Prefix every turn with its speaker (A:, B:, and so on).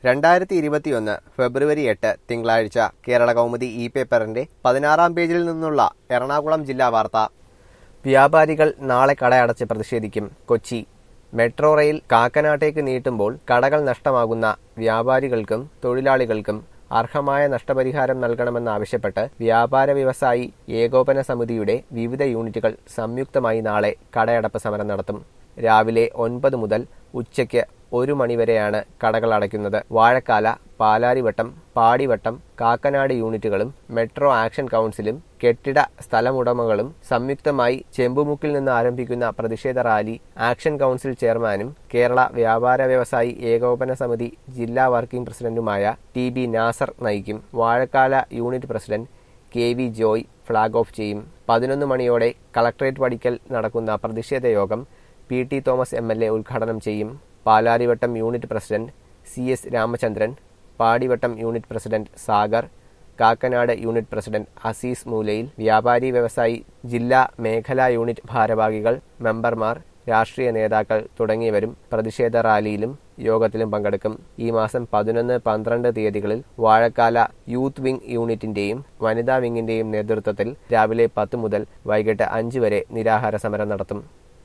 A: രണ്ടായിരത്തി ഇരുപത്തിയൊന്ന് ഫെബ്രുവരി എട്ട് തിങ്കളാഴ്ച കേരള കൗമുദി ഇ പേപ്പറിന്റെ പതിനാറാം പേജിൽ നിന്നുള്ള എറണാകുളം ജില്ലാ വാർത്ത വ്യാപാരികൾ നാളെ കടയടച്ച് പ്രതിഷേധിക്കും കൊച്ചി മെട്രോ റെയിൽ കാക്കനാട്ടേക്ക് നീട്ടുമ്പോൾ കടകൾ നഷ്ടമാകുന്ന വ്യാപാരികൾക്കും തൊഴിലാളികൾക്കും അർഹമായ നഷ്ടപരിഹാരം നൽകണമെന്നാവശ്യപ്പെട്ട് വ്യാപാര വ്യവസായി ഏകോപന സമിതിയുടെ വിവിധ യൂണിറ്റുകൾ സംയുക്തമായി നാളെ കടയടപ്പ് സമരം നടത്തും രാവിലെ ഒൻപത് മുതൽ ഉച്ചയ്ക്ക് ഒരു മണിവരെയാണ് കടകൾ അടയ്ക്കുന്നത് വാഴക്കാല പാലാരിവട്ടം പാടിവട്ടം കാക്കനാട് യൂണിറ്റുകളും മെട്രോ ആക്ഷൻ കൗൺസിലും കെട്ടിട സ്ഥലമുടമകളും സംയുക്തമായി ചെമ്പുമുക്കിൽ നിന്ന് ആരംഭിക്കുന്ന പ്രതിഷേധ റാലി ആക്ഷൻ കൗൺസിൽ ചെയർമാനും കേരള വ്യാപാര വ്യവസായി ഏകോപന സമിതി ജില്ലാ വർക്കിംഗ് പ്രസിഡന്റുമായ ടി ബി നാസർ നയിക്കും Vazhakkala unit president K V Joy flag off ചെയ്യും പതിനൊന്ന് മണിയോടെ കളക്ടറേറ്റ് പടിക്കൽ നടക്കുന്ന പ്രതിഷേധ യോഗം P T Thomas M L A ഉദ്ഘാടനം ചെയ്യും Palarivattom unit president C S Ramachandran Padivattom unit president Sagar Kakkanad unit president Azeez Moolayil വ്യാപാരി വ്യവസായി ജില്ലാ മേഖലാ യൂണിറ്റ് ഭാരവാഹികൾ മെമ്പർമാർ രാഷ്ട്രീയ നേതാക്കൾ തുടങ്ങിയവരും പ്രതിഷേധ റാലിയിലും യോഗത്തിലും പങ്കെടുക്കും ഈ മാസം പതിനൊന്ന് പന്ത്രണ്ട് തീയതികളിൽ വാഴക്കാല യൂത്ത് വിംഗ് യൂണിറ്റിന്റെയും വനിതാ വിംഗിന്റെയും നേതൃത്വത്തിൽ രാവിലെ പത്ത് മുതൽ വൈകിട്ട് അഞ്ച് വരെ നിരാഹാര സമരം നടത്തും